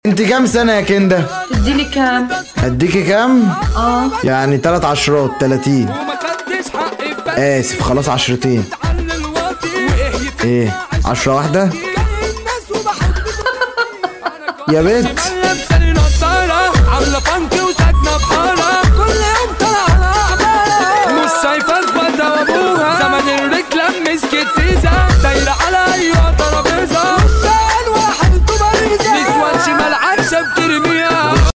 انت كام سنة يا كنده؟ تديني كام؟ اديكي كام؟ اه يعني تلات عشرات تلاتين اسف خلاص عشرتين ايه عشرة واحدة؟ يا بنت لابساني نضارة عاملة فانت